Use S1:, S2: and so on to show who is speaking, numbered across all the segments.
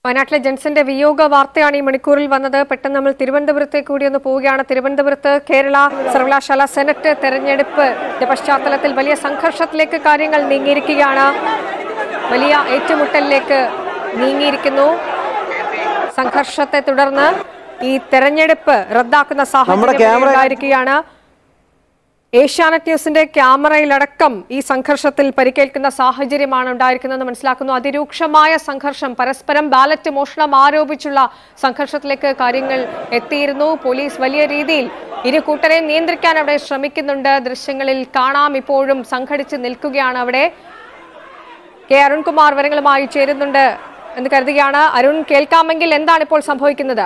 S1: വയനാട്ടിലെ ജെൻസന്റെ വിയോഗ വാർത്തയാണ് ഈ മണിക്കൂറിൽ വന്നത് പെട്ടെന്ന് നമ്മൾ തിരുവനന്തപുരത്തേക്ക് കൂടി ഒന്ന് പോവുകയാണ് തിരുവനന്തപുരത്ത് കേരള സർവകലാശാല സെനറ്റ് തെരഞ്ഞെടുപ്പ് പശ്ചാത്തലത്തിൽ വലിയ സംഘർഷത്തിലേക്ക് കാര്യങ്ങൾ നീങ്ങിയിരിക്കുകയാണ് വലിയ ഏറ്റുമുട്ടലിലേക്ക് നീങ്ങിയിരിക്കുന്നു സംഘർഷത്തെ തുടർന്ന് ഈ തെരഞ്ഞെടുപ്പ് റദ്ദാക്കുന്ന
S2: നമ്മുടെ
S1: സാഹചര്യം
S2: ക്യാമറ-
S1: ഉണ്ടായിരിക്കുകയാണ് ഏഷ്യാനെറ്റ് ന്യൂസിന്റെ ക്യാമറയിലടക്കം ഈ സംഘർഷത്തിൽ പരിക്കേൽക്കുന്ന സാഹചര്യമാണ് ഉണ്ടായിരിക്കുന്നതെന്ന് മനസ്സിലാക്കുന്നു അതിരൂക്ഷമായ സംഘർഷം പരസ്പരം ബാലറ്റ് മോഷണം ആരോപിച്ചുള്ള സംഘർഷത്തിലേക്ക് കാര്യങ്ങൾ എത്തിയിരുന്നു പോലീസ് വലിയ രീതിയിൽ ഇരു കൂട്ടരെ നിയന്ത്രിക്കാൻ അവിടെ ശ്രമിക്കുന്നുണ്ട് ദൃശ്യങ്ങളിൽ കാണാം ഇപ്പോഴും സംഘടിച്ച് നിൽക്കുകയാണ് അവിടെ കെ അരുൺകുമാർ വിവരങ്ങളുമായി ചേരുന്നുണ്ട് എന്ന് കരുതുകയാണ് അരുൺ കേൾക്കാമെങ്കിൽ എന്താണ് ഇപ്പോൾ സംഭവിക്കുന്നത്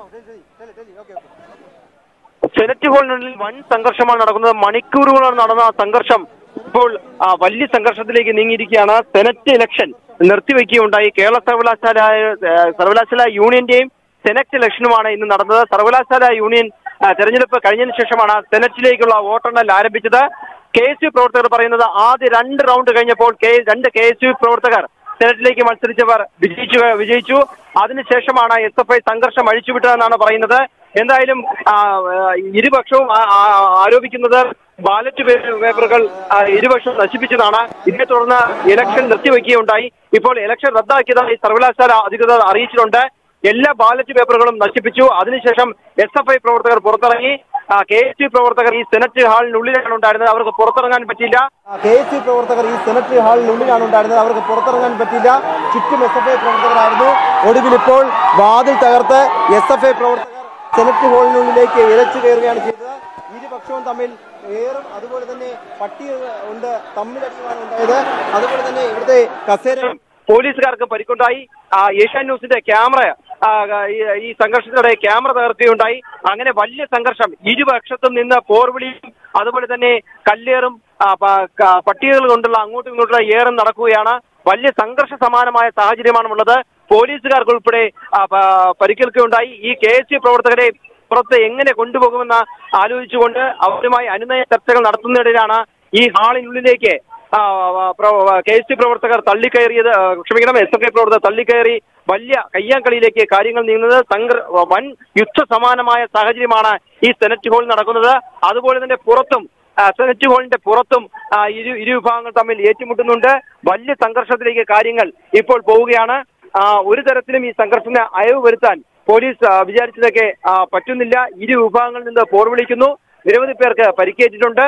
S3: സെനറ്റ് ഹാളിനുള്ളിൽ വൻ സംഘർഷമാണ് നടക്കുന്നത് മണിക്കൂറുകളാണ് നടന്ന ആ സംഘർഷം ഇപ്പോൾ ആ, വലിയ സംഘർഷത്തിലേക്ക് നീങ്ങിയിരിക്കുകയാണ് സെനറ്റ് ഇലക്ഷൻ നിർത്തിവെക്കുകയുണ്ടായി കേരള സർവകലാശാല ഏ, സർവകലാശാല യൂണിയന്റെയും സെനറ്റ് ഇലക്ഷനുമാണ് ഇന്ന് നടന്നത് സർവകലാശാല യൂണിയൻ ആ, തെരഞ്ഞെടുപ്പ് കഴിഞ്ഞതിന് ശേഷമാണ് സെനറ്റിലേക്കുള്ള വോട്ടെണ്ണൽ ആരംഭിച്ചത് കെ എസ് യു പ്രവർത്തകർ പറയുന്നത് ആദ്യ രണ്ട് റൗണ്ട് കഴിഞ്ഞപ്പോൾ കെ രണ്ട് കെ എസ് യു പ്രവർത്തകർ സെനറ്റിലേക്ക് മത്സരിച്ചവർ വിജയിച്ചു വിജയിച്ചു അതിനുശേഷമാണ് എസ് എഫ് ഐ സംഘർഷം അഴിച്ചുവിട്ടതെന്നാണ് പറയുന്നത് എന്തായാലും ആ, ആ, ഇരുപക്ഷവും ആ- ആ- ആരോപിക്കുന്നത് ബാലറ്റ് പേ- പേപ്പറുകൾ ആ, ഇരുപക്ഷവും നശിപ്പിച്ചതാണ് ഇതിനെ തുടർന്ന് ഇലക്ഷൻ നിർത്തിവെക്കുകയുണ്ടായി ഇപ്പോൾ ഇലക്ഷൻ റദ്ദാക്കിയതായി സർവകലാശാല അധികൃതർ അറിയിച്ചിട്ടുണ്ട് എല്ലാ ബാലറ്റ് പേപ്പറുകളും നശിപ്പിച്ചു അതിനുശേഷം എസ് എഫ് ഐ പ്രവർത്തകർ പുറത്തിറങ്ങി കെ എസ് യു പ്രവർത്തകർ ഈ സെനറ്റ് ഹാളിനുള്ളിലാണ് ഉണ്ടായിരുന്നത് അവർക്ക് പുറത്തിറങ്ങാൻ പറ്റിയില്ല
S2: കെ എസ് യു പ്രവർത്തകർ ഈ സെനറ്റ് ഹാളിനുള്ളിലാണ് ഉണ്ടായിരുന്നത് അവർക്ക് പുറത്തിറങ്ങാൻ പറ്റില്ല ചുറ്റും എസ് എഫ് ഐ പ്രവർത്തകരായിരുന്നു ഒടുവിൽ ഇപ്പോൾ വാതിൽ തകർത്ത് എസ് എഫ് ഐ പ്രവർത്തകർ സെനറ്റ് ഹാളിനുള്ളിലേക്ക് ഇരച്ചു കയറുകയാണ് ചെയ്തത് ഇരുപക്ഷവും തമ്മിൽ ഏറും അതുപോലെ തന്നെ പട്ടി ഉണ്ട് തമ്മിലടിയുമാണ് ഉണ്ടായത് അതുപോലെ തന്നെ ഇവിടുത്തെ കസേര
S3: പോലീസുകാർക്ക് പരിക്കുണ്ടായി ആ, ഏഷ്യാൻ ന്യൂസിന്റെ ക്യാമറ ആ, ഈ- ഈ സംഘർഷത്തിലൂടെ ക്യാമറ തകർക്കുകയുണ്ടായി അങ്ങനെ വലിയ സംഘർഷം ഇരുപക്ഷത്തും നിന്ന് പോർവിളിയും അതുപോലെ തന്നെ കല്ലേറും ആ, പ- ക- പട്ടികകൾ കൊണ്ടുള്ള അങ്ങോട്ടും ഇങ്ങോട്ടുള്ള ഏറും നടക്കുകയാണ് വലിയ സംഘർഷ സമാനമായ സാഹചര്യമാണുള്ളത് പോലീസുകാർക്ക് ഉൾപ്പെടെ ആ, പ- പരിക്കേൽക്കുകയുണ്ടായി ഈ കെ എസ് യു പ്രവർത്തകരെ പുറത്ത് എങ്ങനെ കൊണ്ടുപോകുമെന്ന് ആലോചിച്ചുകൊണ്ട് അവരുമായി അനുനയ ചർച്ചകൾ നടത്തുന്നതിനിടയിലാണ് ഈ ഹാളിനുള്ളിലേക്ക് ആ, പ്ര- കെ എസ് സി പ്രവർത്തകർ തള്ളിക്കയറിയത് ആ, ക്ഷമിക്കണം എസ് എഫ് ഐ പ്രവർത്തകർ തള്ളിക്കയറി വലിയ കയ്യാങ്കളിയിലേക്ക് കാര്യങ്ങൾ നീങ്ങുന്നത് സംഘർ വൻ യുദ്ധ സമാനമായ സാഹചര്യമാണ് ഈ സെനറ്റ് ഹാളിൽ നടക്കുന്നത് അതുപോലെ തന്നെ പുറത്തും ആ, സെനറ്റ് ഹാളിന്റെ പുറത്തും ആ, ഇരു ഇരു വിഭാഗങ്ങൾ തമ്മിൽ ഏറ്റുമുട്ടുന്നുണ്ട് വലിയ സംഘർഷത്തിലേക്ക് കാര്യങ്ങൾ ഇപ്പോൾ പോവുകയാണ് ആ, ഒരു തരത്തിലും ഈ സംഘർഷത്തിന് അയവ് വരുത്താൻ പോലീസ് ആ, വിചാരിച്ചതൊക്കെ ആ, പറ്റുന്നില്ല ഇരു വിഭാഗങ്ങളിൽ നിന്ന് പോർവിളിക്കുന്നു നിരവധി പേർക്ക് പരിക്കേറ്റിട്ടുണ്ട്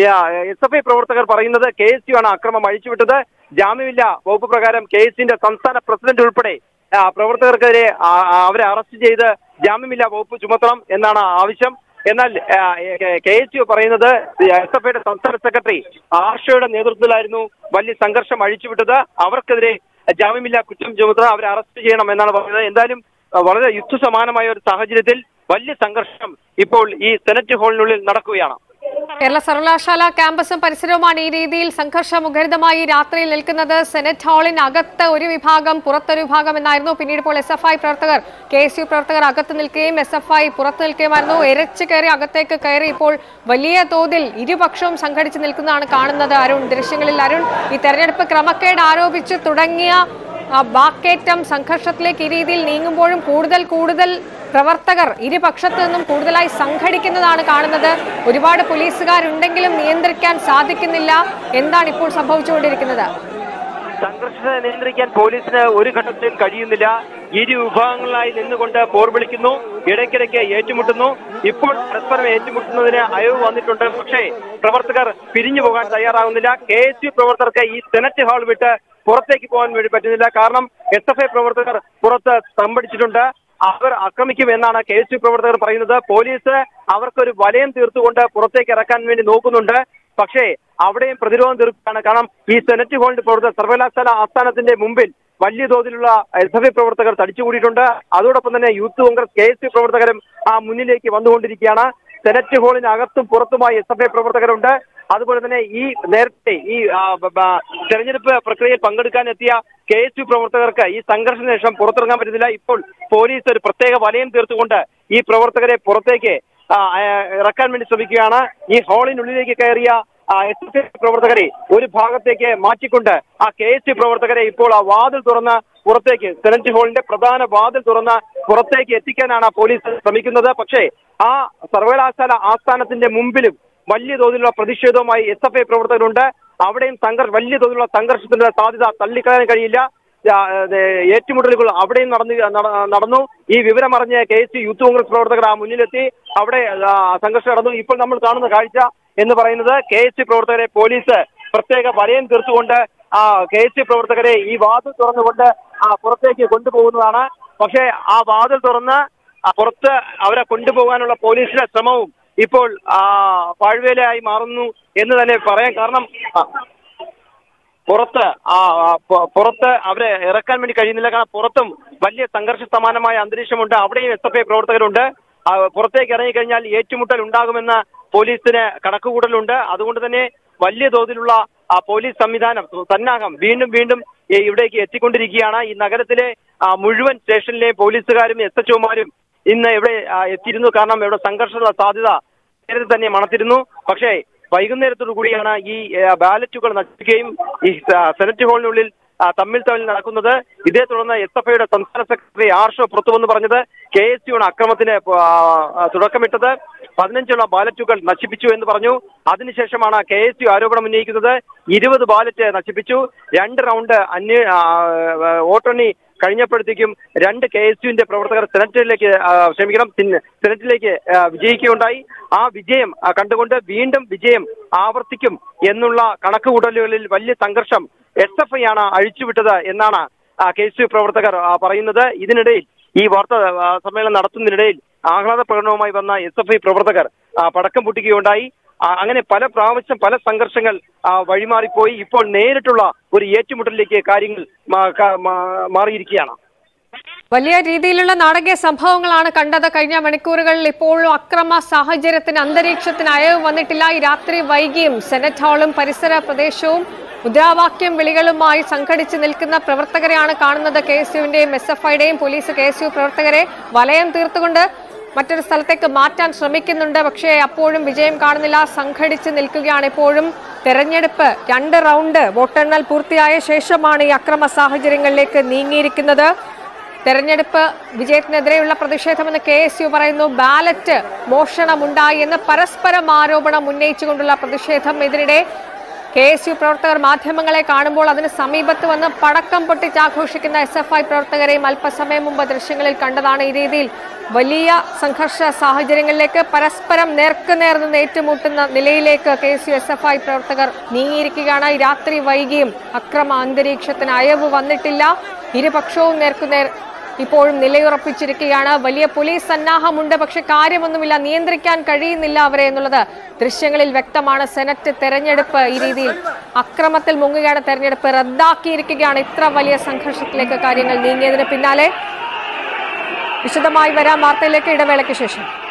S3: എസ് എഫ് ഐ പ്രവർത്തകർ പറയുന്നത് കെ എസ് യു ആണ് അക്രമം അഴിച്ചുവിട്ടത് ജാമ്യമില്ല വകുപ്പ് പ്രകാരം കെ എസ് യുവിന്റെ സംസ്ഥാന പ്രസിഡന്റ് ഉൾപ്പെടെ ആ, പ്രവർത്തകർക്കെതിരെ ആ, ആ, അവരെ അറസ്റ്റ് ചെയ്ത് ജാമ്യമില്ല വകുപ്പ് ചുമത്തണം എന്നാണ് ആവശ്യം എന്നാൽ കെ എസ് യു പറയുന്നത് എസ് എഫ് ഐയുടെ സംസ്ഥാന സെക്രട്ടറി ആർഷയുടെ നേതൃത്വത്തിലായിരുന്നു വലിയ സംഘർഷം അഴിച്ചുവിട്ടത് അവർക്കെതിരെ ജാമ്യമില്ല കുറ്റം ചുമത്തണം അവരെ അറസ്റ്റ് ചെയ്യണം എന്നാണ് പറയുന്നത് എന്തായാലും ആ, വളരെ യുദ്ധസമാനമായ ഒരു സാഹചര്യത്തിൽ വലിയ സംഘർഷം ഇപ്പോൾ ഈ സെനറ്റ് ഹാളിനുള്ളിൽ നടക്കുകയാണ്
S1: കേരള സർവകലാശാല ക്യാമ്പസും പരിസരവുമാണ് ഈ രീതിയിൽ സംഘർഷമുഖരിതമായി രാത്രിയിൽ നിൽക്കുന്നത് സെനറ്റ് ഹാളിനകത്ത് ഒരു വിഭാഗം പുറത്തൊരു വിഭാഗം എന്നായിരുന്നു പിന്നീട് ഇപ്പോൾ എസ് എഫ് ഐ പ്രവർത്തകർ കെ എസ് യു പ്രവർത്തകർ അകത്ത് നിൽക്കുകയും എസ് എഫ് ഐ പുറത്ത് നിൽക്കുകയുമായിരുന്നു എരച്ച് കയറി അകത്തേക്ക് കയറി ഇപ്പോൾ വലിയ തോതിൽ ഇരുപക്ഷവും സംഘടിച്ച് നിൽക്കുന്നതാണ് കാണുന്നത് അരുൺ ദൃശ്യങ്ങളിൽ അരുൺ ഈ തെരഞ്ഞെടുപ്പ് ക്രമക്കേട് ആരോപിച്ച് തുടങ്ങിയ ആ വാക്കേറ്റം സംഘർഷത്തിലേക്ക് ഈ രീതിയിൽ നീങ്ങുമ്പോഴും കൂടുതൽ കൂടുതൽ പ്രവർത്തകർ ഇരുപക്ഷത്തു നിന്നും കൂടുതലായി സംഘടിക്കുന്നതാണ് കാണുന്നത് ഒരുപാട് പോലീസുകാരുണ്ടെങ്കിലും നിയന്ത്രിക്കാൻ സാധിക്കുന്നില്ല എന്താണ് ഇപ്പോൾ സംഭവിച്ചുകൊണ്ടിരിക്കുന്നത്
S3: സംഘർഷത്തെ നിയന്ത്രിക്കാൻ പോലീസിന് ഒരു ഘട്ടത്തിലും കഴിയുന്നില്ല ഇരു വിഭാഗങ്ങളായി നിന്നുകൊണ്ട് പോർവിളിക്കുന്നു ഇടയ്ക്കിടയ്ക്ക് ഏറ്റുമുട്ടുന്നു ഇപ്പോൾ പരസ്പരം ഏറ്റുമുട്ടുന്നതിന് അയവ് വന്നിട്ടുണ്ട് പക്ഷേ പ്രവർത്തകർ പിരിഞ്ഞു പോകാൻ തയ്യാറാകുന്നില്ല കെ എസ് യു പ്രവർത്തകർക്ക് ഈ സെനറ്റ് ഹാൾ വിട്ട് പുറത്തേക്ക് പോകാൻ വേണ്ടി പറ്റുന്നില്ല കാരണം എസ് എഫ് ഐ പ്രവർത്തകർ പുറത്ത് സ്തംഭിച്ചിട്ടുണ്ട് അവർ ആക്രമിക്കും എന്നാണ് കെ എസ് യു പ്രവർത്തകർ പറയുന്നത് പോലീസ് അവർക്കൊരു വലയം തീർത്തുകൊണ്ട് പുറത്തേക്ക് ഇറക്കാൻ വേണ്ടി നോക്കുന്നുണ്ട് പക്ഷേ അവിടെയും പ്രതിരോധം തീർക്കുകയാണ് കാരണം ഈ സെനറ്റ് ഹാളിന്റെ പ്രവർത്തകർ സർവകലാശാല ആസ്ഥാനത്തിന്റെ മുമ്പിൽ വലിയ തോതിലുള്ള എസ് എഫ് ഐ പ്രവർത്തകർ തടിച്ചുകൂടിയിട്ടുണ്ട് അതോടൊപ്പം തന്നെ youth Congress K S U പ്രവർത്തകരും ആ മുന്നിലേക്ക് വന്നുകൊണ്ടിരിക്കുകയാണ് സെനറ്റ് ഹാളിനകത്തും പുറത്തുമായി എസ് എഫ് ഐ പ്രവർത്തകരുണ്ട് അതുപോലെ തന്നെ ഈ നേരത്തെ ഈ ആ, ബ- ബ- തെരഞ്ഞെടുപ്പ് പ്രക്രിയയിൽ പങ്കെടുക്കാൻ എത്തിയ കെ എസ് യു പ്രവർത്തകർക്ക് ഈ സംഘർഷത്തിന് ശേഷം പുറത്തിറങ്ങാൻ പറ്റുന്നില്ല ഇപ്പോൾ പോലീസ് ഒരു പ്രത്യേക വലയം തീർത്തുകൊണ്ട് ഈ പ്രവർത്തകരെ പുറത്തേക്ക് ആ, ആ, ഇറക്കാൻ വേണ്ടി ശ്രമിക്കുകയാണ് ഈ ഹാളിനുള്ളിലേക്ക് കയറിയ എസ് എഫ് ഐ പ്രവർത്തകരെ ഒരു ഭാഗത്തേക്ക് മാറ്റിക്കൊണ്ട് ആ കെ എസ് യു പ്രവർത്തകരെ ഇപ്പോൾ ആ വാതിൽ തുറന്ന് പുറത്തേക്ക് സെനറ്റ് ഹാളിന്റെ പ്രധാന വാതിൽ തുറന്ന് പുറത്തേക്ക് എത്തിക്കാനാണ് പോലീസ് ശ്രമിക്കുന്നത് പക്ഷേ ആ സർവകലാശാല ആസ്ഥാനത്തിന്റെ മുമ്പിലും വലിയ തോതിലുള്ള പ്രതിഷേധവുമായി എസ് എഫ് ഐ പ്രവർത്തകരുണ്ട് അവിടെയും സംഘർഷ വലിയ തോതിലുള്ള സംഘർഷത്തിന്റെ സാധ്യത തള്ളിക്കളയാൻ കഴിയില്ല ആ, ഏ, ഏറ്റുമുട്ടലുകൾ അവിടെയും നടന്നു നട- നടന്നു ഈ വിവരം അറിഞ്ഞ കെ എസ് യൂത്ത് കോൺഗ്രസ് പ്രവർത്തകർ ആ മുന്നിലെത്തി അവിടെ ആ, സംഘർഷം നടന്നു ഇപ്പോൾ നമ്മൾ കാണുന്ന കാഴ്ച എന്ന് പറയുന്നത് കെ എസ് പ്രവർത്തകരെ പോലീസ് പ്രത്യേക വലയം തീർത്തുകൊണ്ട് ആ കെ എസ് പ്രവർത്തകരെ ഈ വാതിൽ തുറന്നുകൊണ്ട് ആ പുറത്തേക്ക് കൊണ്ടുപോകുന്നതാണ് പക്ഷേ ആ വാതിൽ തുറന്ന് ആ പുറത്ത് അവരെ കൊണ്ടുപോകാനുള്ള പോലീസിന്റെ ശ്രമവും ഇപ്പോൾ ആ പാഴ്വേലയായി മാറുന്നു എന്ന് തന്നെ പറയാൻ കാരണം ആ, പുറത്ത് ആ ആ, പു- പുറത്ത് അവരെ ഇറക്കാൻ വേണ്ടി കഴിയുന്നില്ല കാരണം പുറത്തും വലിയ സംഘർഷ സമാനമായ അന്തരീക്ഷമുണ്ട് അവിടെയും എസ് എഫ് ഐ പ്രവർത്തകരുണ്ട് ആ, പുറത്തേക്ക് ഇറങ്ങിക്കഴിഞ്ഞാൽ ഏറ്റുമുട്ടൽ ഉണ്ടാകുമെന്ന പോലീസിന് കണക്കുകൂടലുണ്ട് അതുകൊണ്ട് തന്നെ വലിയ തോതിലുള്ള ആ പോലീസ് സംവിധാനം സന്നാഹം വീണ്ടും വീണ്ടും ഈ ഇവിടേക്ക് എത്തിക്കൊണ്ടിരിക്കുകയാണ് ഈ നഗരത്തിലെ ആ, മുഴുവൻ സ്റ്റേഷനിലെ പോലീസുകാരും എസ് എച്ച് ഒമാരും ഇന്ന് ഇവിടെ ആ, എത്തിയിരുന്നു കാരണം ഇവിടെ സംഘർഷമുള്ള സാധ്യത നേരത്തെ തന്നെ മണത്തിരുന്നു പക്ഷേ വൈകുന്നേരത്തോടു കൂടിയാണ് ഈ ആ, ബാലറ്റുകൾ നശിപ്പിക്കുകയും ഈ ആ, സെനറ്റ് ഹാളിനുള്ളിൽ ആ, തമ്മിൽ തമ്മിൽ നടക്കുന്നത് ഇതേ തുടർന്ന് എസ് എഫ് ഐയുടെ സംസ്ഥാന സെക്രട്ടറി ആർഷോ പുറത്തുവന്ന് പറഞ്ഞത് കെ എസ് യുണ് അക്രമത്തിന് ആ, ആ, തുടക്കമിട്ടത് പതിനഞ്ചുള്ള ബാലറ്റുകൾ നശിപ്പിച്ചു എന്ന് പറഞ്ഞു അതിനുശേഷമാണ് കെ എസ് യു ആരോപണം ഉന്നയിക്കുന്നത് ഇരുപത് ബാലറ്റ് നശിപ്പിച്ചു രണ്ട് റൗണ്ട് അന്വേ ആ, ആ, വോട്ടെണ്ണി കഴിഞ്ഞപ്പോഴത്തേക്കും രണ്ട് കെ എസ് യുവിന്റെ പ്രവർത്തകർ സെനറ്റിലേക്ക് ആ, ക്ഷമിക്കണം സിൻ- സെനറ്റിലേക്ക് ആ, വിജയിക്കുകയുണ്ടായി ആ വിജയം ആ, കണ്ടുകൊണ്ട് വീണ്ടും വിജയം ആവർത്തിക്കും എന്നുള്ള കണക്കുകൂട്ടലുകളിൽ വലിയ സംഘർഷം എസ് എഫ് ഐ ആണ് അഴിച്ചുവിട്ടത് എന്നാണ് കെ എസ് യു പ്രവർത്തകർ ആ, പറയുന്നത് ഇതിനിടയിൽ ഈ വാർത്താ ആ, സമ്മേളനം നടത്തുന്നതിനിടയിൽ ആഹ്ലാദ പ്രകടനവുമായി വന്ന എസ് എഫ് ഐ പ്രവർത്തകർ ആ, പടക്കം പൊട്ടിക്കുകയുണ്ടായി ആ, അങ്ങനെ പല പ്രാവശ്യം പല സംഘർഷങ്ങൾ ആ, വഴിമാറിപ്പോയി ഇപ്പോൾ നേരിട്ടുള്ള ഒരു ഏറ്റുമുട്ടലിലേക്ക് കാര്യങ്ങൾ മാ- ക- മാ- മാറിയിരിക്കുകയാണ്
S1: വലിയ രീതിയിലുള്ള നാടകീയ സംഭവങ്ങളാണ് കണ്ടത് കഴിഞ്ഞ മണിക്കൂറുകളിൽ ഇപ്പോഴും അക്രമ സാഹചര്യത്തിന് അന്തരീക്ഷത്തിന് അയവ് വന്നിട്ടില്ല ഈ രാത്രി വൈകിയും സെനറ്റ് ഹാളും പരിസര പ്രദേശവും മുദ്രാവാക്യം വിളികളുമായി സംഘടിച്ച് നിൽക്കുന്ന പ്രവർത്തകരെയാണ് കാണുന്നത് കെ എസ് യുവിന്റെയും എസ് എഫ് ഐയുടെയും പോലീസ് കെ എസ് യു പ്രവർത്തകരെ വലയം തീർത്തുകൊണ്ട് മറ്റൊരു സ്ഥലത്തേക്ക് മാറ്റാൻ ശ്രമിക്കുന്നുണ്ട് പക്ഷേ അപ്പോഴും വിജയം കാണുന്നില്ല സംഘടിച്ച് നിൽക്കുകയാണ് ഇപ്പോഴും തെരഞ്ഞെടുപ്പ് രണ്ട് റൗണ്ട് വോട്ടെണ്ണൽ പൂർത്തിയായ ശേഷമാണ് ഈ അക്രമ സാഹചര്യങ്ങളിലേക്ക് നീങ്ങിയിരിക്കുന്നത് തെരഞ്ഞെടുപ്പ് വിജയത്തിനെതിരെയുള്ള പ്രതിഷേധമെന്ന് കെ എസ് യു പറയുന്നു ബാലറ്റ് മോഷണമുണ്ടായി എന്ന് പരസ്പരം ആരോപണം ഉന്നയിച്ചുകൊണ്ടുള്ള പ്രതിഷേധം ഇതിനിടെ കെ എസ് യു പ്രവർത്തകർ മാധ്യമങ്ങളെ കാണുമ്പോൾ അതിന് സമീപത്ത് വന്ന് പടക്കം പൊട്ടിച്ചാഘോഷിക്കുന്ന എസ് എഫ് ഐ പ്രവർത്തകരെയും അല്പസമയം മുമ്പ് ദൃശ്യങ്ങളിൽ കണ്ടതാണ് ഈ രീതിയിൽ വലിയ സംഘർഷ സാഹചര്യങ്ങളിലേക്ക് പരസ്പരം നേർക്കുനേർ നിന്ന് ഏറ്റുമുട്ടുന്ന നിലയിലേക്ക് K S U S F I പ്രവർത്തകർ നീങ്ങിയിരിക്കുകയാണ് ഈ രാത്രി വൈകിയും അക്രമ അന്തരീക്ഷത്തിന് അയവ് വന്നിട്ടില്ല ഇരുപക്ഷവും നേർക്കുനേർ ഇപ്പോഴും നിലയുറപ്പിച്ചിരിക്കുകയാണ് വലിയ പോലീസ് സന്നാഹമുണ്ട് പക്ഷെ കാര്യമൊന്നുമില്ല നിയന്ത്രിക്കാൻ കഴിയുന്നില്ല അവരെ എന്നുള്ളത് ദൃശ്യങ്ങളിൽ വ്യക്തമാണ് സെനറ്റ് തെരഞ്ഞെടുപ്പ് ഈ രീതിയിൽ അക്രമത്തിൽ മുങ്ങുകയാണ് തെരഞ്ഞെടുപ്പ് റദ്ദാക്കിയിരിക്കുകയാണ് ഇത്ര വലിയ സംഘർഷത്തിലേക്ക് കാര്യങ്ങൾ നീങ്ങിയതിന് പിന്നാലെ വിശദമായി വരാം വാർത്തയിലേക്ക് ഇടവേളയ്ക്ക് ശേഷം